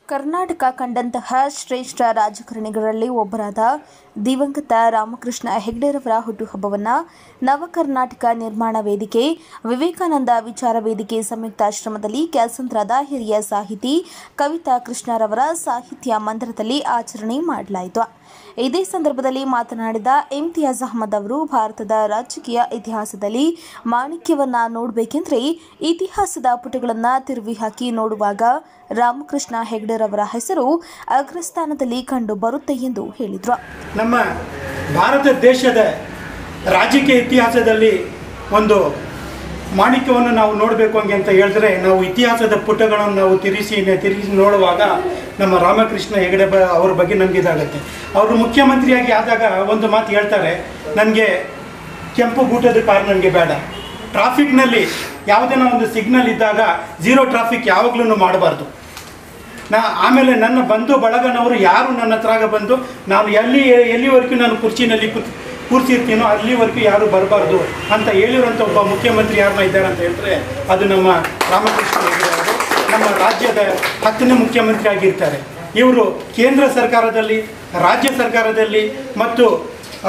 ಕರ್ನಾಟಕ ಕಂಡಂತಹ ಶ್ರೇಷ್ಠ ರಾಜಕಾರಣಿಗಳಲ್ಲಿ ಒಬ್ಬರಾದ ದಿವಂಗತ ರಾಮಕೃಷ್ಣ ಹೆಗ್ಡೆರವರ ಹುಟ್ಟುಹಬ್ಬವನ್ನು ನವಕರ್ನಾಟಕ ನಿರ್ಮಾಣ ವೇದಿಕೆ ವಿವೇಕಾನಂದ ವಿಚಾರ ವೇದಿಕೆ ಸಂಯುಕ್ತಾಶ್ರಮದಲ್ಲಿ ಕ್ಯಾಸಂದ್ರದ ಹಿರಿಯ ಸಾಹಿತಿ ಕವಿತಾ ಕೃಷ್ಣರವರ ಸಾಹಿತ್ಯ ಮಂದಿರದಲ್ಲಿ ಆಚರಣೆ ಮಾಡಲಾಯಿತು ಇದೇ ಸಂದರ್ಭದಲ್ಲಿ ಮಾತನಾಡಿದ ಇಮ್ತಿಯಾಜ್ ಅಹಮದ್ ಅವರು ಭಾರತದ ರಾಜಕೀಯ ಇತಿಹಾಸದಲ್ಲಿ ಮಾಣಿಕ್ಯವನ್ನ ನೋಡಬೇಕೆಂದ್ರೆ ಇತಿಹಾಸದ ಪುಟಗಳನ್ನು ತಿರುವಿ ಹಾಕಿ ನೋಡುವಾಗ ರಾಮಕೃಷ್ಣ ಹೆಗ್ಡೆರವರ ಹೆಸರು ಅಗ್ರಸ್ಥಾನದಲ್ಲಿ ಕಂಡು ಬರುತ್ತೆ ಎಂದು ಹೇಳಿದರು ನಮ್ಮ ಭಾರತ ದೇಶದ ರಾಜಕೀಯ ಇತಿಹಾಸದಲ್ಲಿ ಒಂದು ಮಾಣಿಕ್ಯವನ್ನು ನಾವು ನೋಡಬೇಕು ಹಂಗೆ ಅಂತ ಹೇಳಿದ್ರೆ ನಾವು ಇತಿಹಾಸದ ಪುಟಗಳನ್ನು ನಾವು ತಿರುಗಿಸಿ ತಿರುಗಿಸಿ ನೋಡುವಾಗ ನಮ್ಮ ರಾಮಕೃಷ್ಣ ಹೆಗಡೆ ಬ ಅವ್ರ ಬಗ್ಗೆ ನಮ್ಗೆ ಇದಾಗುತ್ತೆ ಅವರು ಮುಖ್ಯಮಂತ್ರಿಯಾಗಿ ಆದಾಗ ಒಂದು ಮಾತು ಹೇಳ್ತಾರೆ ನನಗೆ ಕೆಂಪು ಗೂಟದ ಕಾರ್ ನನಗೆ ಬೇಡ ಟ್ರಾಫಿಕ್ನಲ್ಲಿ ಯಾವುದೇನೋ ಒಂದು ಸಿಗ್ನಲ್ ಇದ್ದಾಗ ಝೀರೋ ಟ್ರಾಫಿಕ್ ಯಾವಾಗಲೂ ಮಾಡಬಾರ್ದು ನಾ ಆಮೇಲೆ ನನ್ನ ಬಂಧು ಬಳಗನವರು ಯಾರು ನನ್ನ ಹತ್ರಾಗ ಬಂದು ನಾನು ಎಲ್ಲಿ ಎಲ್ಲಿವರೆಗೂ ನಾನು ಕುರ್ಚಿನಲ್ಲಿ ಕೂತ್ ಕೂರ್ಸಿರ್ತೀನೋ ಅಲ್ಲಿವರೆಗೂ ಯಾರು ಬರಬಾರ್ದು ಅಂತ ಹೇಳಿರೋಂಥ ಒಬ್ಬ ಮುಖ್ಯಮಂತ್ರಿ ಯಾರನ್ನ ಇದ್ದಾರೆ ಅಂತ ಹೇಳಿದ್ರೆ ಅದು ನಮ್ಮ ರಾಮಕೃಷ್ಣ ಹೆಗಡೆ ಅವರು ನಮ್ಮ ರಾಜ್ಯದ ಹತ್ತನೇ ಮುಖ್ಯಮಂತ್ರಿ ಆಗಿರ್ತಾರೆ ಇವರು ಕೇಂದ್ರ ಸರ್ಕಾರದಲ್ಲಿ ರಾಜ್ಯ ಸರ್ಕಾರದಲ್ಲಿ ಮತ್ತು ಆ,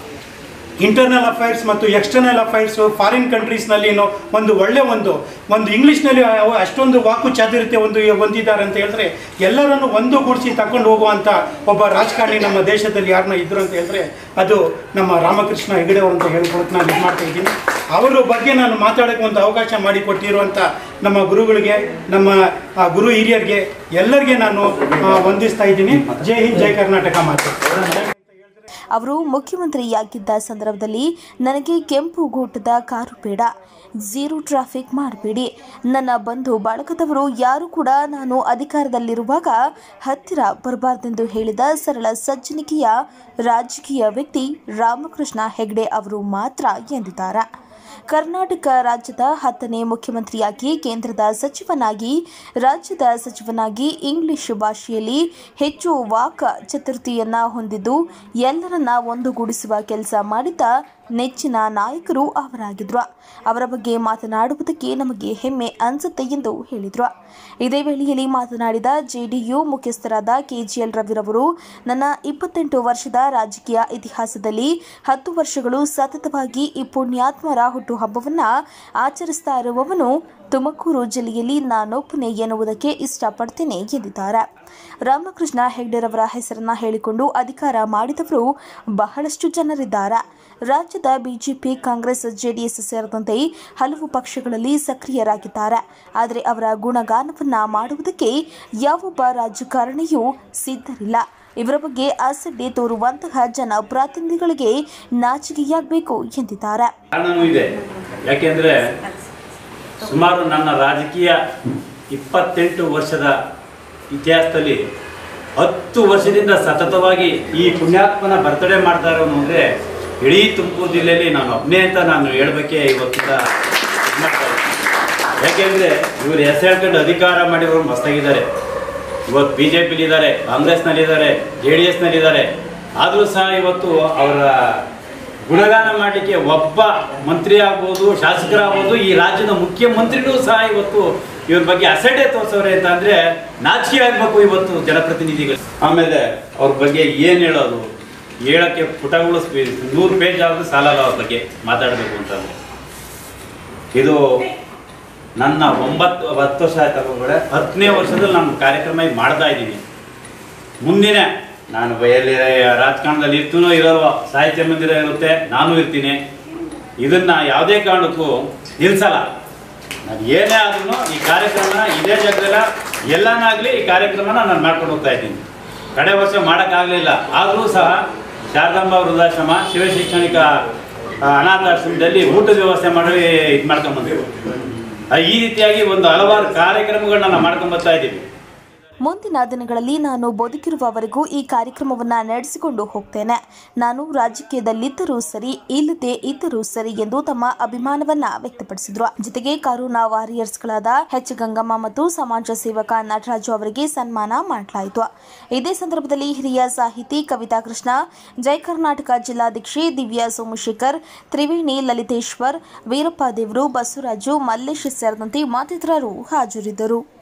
ಇಂಟರ್ನಲ್ ಅಫೈರ್ಸ್ ಮತ್ತು ಎಕ್ಸ್ಟರ್ನಲ್ ಅಫೈರ್ಸು ಫಾರಿನ್ ಕಂಟ್ರೀಸ್ನಲ್ಲಿನೋ ಒಂದು ಒಳ್ಳೆ ಒಂದು ಒಂದು ಇಂಗ್ಲೀಷ್ನಲ್ಲಿ ಅವ- ಅಷ್ಟೊಂದು ವಾಕು ಚಾತುರ್ಯತೆ ಒಂದು ಹೊಂದಿದ್ದಾರೆ ಅಂತ ಹೇಳಿದ್ರೆ ಎಲ್ಲರನ್ನು ಒಂದುಗೂಡಿಸಿ ತಗೊಂಡು ಹೋಗುವಂಥ ಒಬ್ಬ ರಾಜಕಾರಣಿ ನಮ್ಮ ದೇಶದಲ್ಲಿ ಯಾರನ್ನ ಇದ್ರು ಅಂತ ಹೇಳಿದ್ರೆ ಅದು ನಮ್ಮ ರಾಮಕೃಷ್ಣ ಹೆಗಡೆ ಅವರು ಅಂತ ಹೇಳ್ಕೊಳಕ್ಕೆ ನಾನು ಇದು ಮಾಡ್ತಾ ಇದ್ದೀನಿ ಅವರ ಬಗ್ಗೆ ನಾನು ಮಾತಾಡೋಕ್ಕೆ ಒಂದು ಅವಕಾಶ ಮಾಡಿಕೊಟ್ಟಿರುವಂಥ ನಮ್ಮ ಗುರುಗಳಿಗೆ ನಮ್ಮ ಆ, ಗುರು ಹಿರಿಯರಿಗೆ ಎಲ್ಲರಿಗೆ ನಾನು ಆ, ವಂದಿಸ್ತಾ ಇದ್ದೀನಿ ಜೈ ಹಿಂದ್ ಜೈ ಕರ್ನಾಟಕ ಮಾತು ಅವರು ಮುಖ್ಯಮಂತ್ರಿಯಾಗಿದ್ದ ಸಂದರ್ಭದಲ್ಲಿ ನನಗೆ ಕೆಂಪು ಗೂಟದ ಕಾರು ಬೇಡ ಝೀರೋ ಟ್ರಾಫಿಕ್ ಮಾಡಬೇಡಿ ನನ್ನ ಬಂಧು ಬಳಗದವರು ಯಾರು ಕೂಡ ನಾನು ಅಧಿಕಾರದಲ್ಲಿರುವಾಗ ಹತ್ತಿರ ಬರಬಾರ್ದೆಂದು ಹೇಳಿದ ಸರಳ ಸಜ್ಜನಿಕೆಯ ರಾಜಕೀಯ ವ್ಯಕ್ತಿ ರಾಮಕೃಷ್ಣ ಹೆಗ್ಡೆ ಅವರು ಮಾತ್ರ ಎಂದಿದ್ದಾರೆ ಕರ್ನಾಟಕ ರಾಜ್ಯದ ಹತ್ತನೇ ಮುಖ್ಯಮಂತ್ರಿಯಾಗಿ ಕೇಂದ್ರದ ಸಚಿವನಾಗಿ ರಾಜ್ಯದ ಸಚಿವನಾಗಿ ಇಂಗ್ಲಿಷ್ ಭಾಷೆಯಲ್ಲಿ ಹೆಚ್ಚು ವಾಕ್ ಚತುರ್ಥಿಯನ್ನ ಹೊಂದಿದ್ದು ಎಲ್ಲರನ್ನ ಒಂದುಗೂಡಿಸುವ ಕೆಲಸ ಮಾಡಿದ್ದ ನೆಚ್ಚಿನ ನಾಯಕರು ಅವರಾಗಿದ್ರು ಅವರ ಬಗ್ಗೆ ಮಾತನಾಡುವುದಕ್ಕೆ ನಮಗೆ ಹೆಮ್ಮೆ ಅನ್ಸುತ್ತೆ ಎಂದು ಹೇಳಿದರು ಇದೇ ವೇಳೆಯಲ್ಲಿ ಮಾತನಾಡಿದ ಜೆಡಿಯು ಮುಖ್ಯಸ್ಥರಾದ ಕೆಜಿಎಲ್ ರವಿರವರು ನನ್ನ ಇಪ್ಪತ್ತೆಂಟು ವರ್ಷದ ರಾಜಕೀಯ ಇತಿಹಾಸದಲ್ಲಿ ಹತ್ತು ವರ್ಷಗಳು ಸತತವಾಗಿ ಈ ಪುಣ್ಯಾತ್ಮರ ಹುಟ್ಟುಹಬ್ಬವನ್ನು ಆಚರಿಸ್ತಾ ಇರುವವನು ತುಮಕೂರು ಜಿಲ್ಲೆಯಲ್ಲಿ ನಾನೊಬ್ಬನೇ ಎನ್ನುವುದಕ್ಕೆ ಇಷ್ಟಪಡ್ತೇನೆ ಎಂದಿದ್ದಾರೆ ರಾಮಕೃಷ್ಣ ಹೆಗ್ಡೆರವರ ಹೆಸರನ್ನ ಹೇಳಿಕೊಂಡು ಅಧಿಕಾರ ಮಾಡಿದವರು ಬಹಳಷ್ಟು ಜನರಿದ್ದಾರೆ ರಾಜ್ಯದ ಬಿಜೆಪಿ ಕಾಂಗ್ರೆಸ್ ಜೆಡಿಎಸ್ ಸೇರಿದಂತೆ ಹಲವು ಪಕ್ಷಗಳಲ್ಲಿ ಸಕ್ರಿಯರಾಗಿದ್ದಾರೆ ಆದರೆ ಅವರ ಗುಣಗಾನವನ್ನ ಮಾಡುವುದಕ್ಕೆ ಯಾವೊಬ್ಬ ರಾಜಕಾರಣಿಯೂ ಸಿದ್ಧರಿಲ್ಲ ಇವರ ಬಗ್ಗೆ ಅಸಡ್ಡೆ ತೋರುವಂತಹ ಜನಪ್ರತಿನಿಧಿಗಳಿಗೆ ನಾಚಿಕೆಯಾಗಬೇಕು ಎಂದಿದ್ದಾರೆ ಕಾರಣನೂ ಇದೆ ಯಾಕೆಂದರೆ ಸುಮಾರು ನನ್ನ ರಾಜಕೀಯ ಇಪ್ಪತ್ತೆಂಟು ವರ್ಷದ ಇತಿಹಾಸದಲ್ಲಿ ಹತ್ತು ವರ್ಷದಿಂದ ಸತತವಾಗಿ ಈ ಪುಣ್ಯಾತ್ಮನ ಬರ್ತಡೇ ಮಾಡ್ತಾ ಇರೋನು ಅಂದರೆ ಇಡೀ ತುಮಕೂರು ಜಿಲ್ಲೆಯಲ್ಲಿ ನಾನು ಒಬ್ಬನೇ ಅಂತ ನಾನು ಹೇಳಬೇಕೆ ಇವತ್ತಿಂದ ಇದ್ ಮಾಡ್ತಾ ಇದ್ದೀನಿ. ಯಾಕೆಂದರೆ ಇವರು ಹೆಸರು ಹೇಳ್ಕೊಂಡು ಅಧಿಕಾರ ಮಾಡಿರೋರು ಮಸ್ತಾಗಿದ್ದಾರೆ ಇವತ್ತು ಬಿ ಜೆ ಪಿಲಿದ್ದಾರೆ ಕಾಂಗ್ರೆಸ್ನಲ್ಲಿದ್ದಾರೆ ಜೆ ಡಿ ಎಸ್ನಲ್ಲಿದ್ದಾರೆ ಆದರೂ ಸಹ ಇವತ್ತು ಅವರ ಗುಣಗಾನ ಮಾಡಲಿಕ್ಕೆ ಒಬ್ಬ ಮಂತ್ರಿ ಆಗ್ಬೋದು ಶಾಸಕರಾಗ್ಬೋದು ಈ ರಾಜ್ಯದ ಮುಖ್ಯಮಂತ್ರಿಗಳು ಸಹ ಇವತ್ತು ಇವ್ರ ಬಗ್ಗೆ ಅಸಡ್ಡೆ ತೋರಿಸೋರೆ ಅಂತ ಅಂದರೆ ನಾಚಿಕೆ ಆಗಬೇಕು ಇವತ್ತು ಜನಪ್ರತಿನಿಧಿಗಳು ಆಮೇಲೆ ಅವ್ರ ಬಗ್ಗೆ ಏನು ಹೇಳೋದು ಹೇಳೋಕ್ಕೆ ಪುಟಗಳು ಸ್ಪೀ- ನೂರು ಪೇಜ್ ಆದರೂ ಸಾಲಲ್ಲ ಅವ್ರ ಬಗ್ಗೆ ಮಾತಾಡಬೇಕು ಅಂತಂದ್ರೆ ಇದು ನನ್ನ ಒಂಬತ್ತು ಹತ್ತು ವರ್ಷ ಆಯ್ತು ಒಳಗಡೆ ಹತ್ತನೇ ವರ್ಷದಲ್ಲಿ ನಾನು ಕಾರ್ಯಕ್ರಮ ಈಗ ಮಾಡ್ತಾ ಇದ್ದೀನಿ ಮುಂದಿನ ನಾನು ಎಲ್ಲಿ ರಾಜಕಾರಣದಲ್ಲಿ ಇರ್ತೀನೋ ಇರೋಲ್ವೋ ಸಾಹಿತ್ಯ ಮಂದಿರ ಇರುತ್ತೆ ನಾನು ಇರ್ತೀನಿ ಇದನ್ನ ಯಾವುದೇ ಕಾರಣಕ್ಕೂ ನಿಲ್ಸಲ್ಲ ನಾನು ಏನೇ ಆದ್ರೂ ಈ ಕಾರ್ಯಕ್ರಮನ ಇದೇ ಜಾಗದಲ್ಲ ಎಲ್ಲನಾಗಲಿ ಈ ಕಾರ್ಯಕ್ರಮನ ನಾನು ಮಾಡ್ಕೊಂಡು ಹೋಗ್ತಾ ಇದ್ದೀನಿ ಕಡೆ ವರ್ಷ ಮಾಡೋಕ್ಕಾಗಲಿಲ್ಲ ಆದರೂ ಸಹ ಶಾರದಾಂಬ ವೃದ್ಧಾಶ್ರಮ ಶಿವಶೈಕ್ಷಣಿಕ ಆ, ಅನಾಥಾಶ್ರಮದಲ್ಲಿ ಊಟದ ವ್ಯವಸ್ಥೆ ಮಾಡಿ ಇದು ಮಾಡ್ಕೊಂಬಂದಿವಿ ಆ, ಈ ರೀತಿಯಾಗಿ ಒಂದು ಹಲವಾರು ಕಾರ್ಯಕ್ರಮಗಳನ್ನ ನಾವು ಮಾಡ್ಕೊಂಡ್ ಬರ್ತಾ ಇದ್ದೀವಿ ಮುಂದಿನ ದಿನಗಳಲ್ಲಿ ನಾನು ಬದುಕಿರುವವರೆಗೂ ಈ ಕಾರ್ಯಕ್ರಮವನ್ನು ನಡೆಸಿಕೊಂಡು ಹೋಗ್ತೇನೆ ನಾನು ರಾಜಕೀಯದಲ್ಲಿದ್ದರೂ ಸರಿ ಇಲ್ಲದೆ ಇದ್ದರೂ ಸರಿ ಎಂದು ತಮ್ಮ ಅಭಿಮಾನವನ್ನ ವ್ಯಕ್ತಪಡಿಸಿದ್ರು ಜೊತೆಗೆ ಕರೋನಾ ವಾರಿಯರ್ಸ್ಗಳಾದ ಎಚ್ ಗಂಗಮ್ಮ ಮತ್ತು ಸಮಾಜ ಸೇವಕ ನಟರಾಜು ಅವರಿಗೆ ಸನ್ಮಾನ ಮಾಡಲಾಯಿತು ಇದೇ ಸಂದರ್ಭದಲ್ಲಿ ಹಿರಿಯ ಸಾಹಿತಿ ಕವಿತಾ ಕೃಷ್ಣ ಜೈ ಕರ್ನಾಟಕ ಜಿಲ್ಲಾಧ್ಯಕ್ಷೆ ದಿವ್ಯಾ ಸೋಮಶೇಖರ್ ತ್ರಿವೇಣಿ ಲಲಿತೇಶ್ವರ್ ವೀರಪ್ಪ ದೇವರು ಬಸವರಾಜು ಮಲ್ಲೇಶ್ ಸೇರಿದಂತೆ ಮತ್ತಿತರರು ಹಾಜರಿದ್ದರು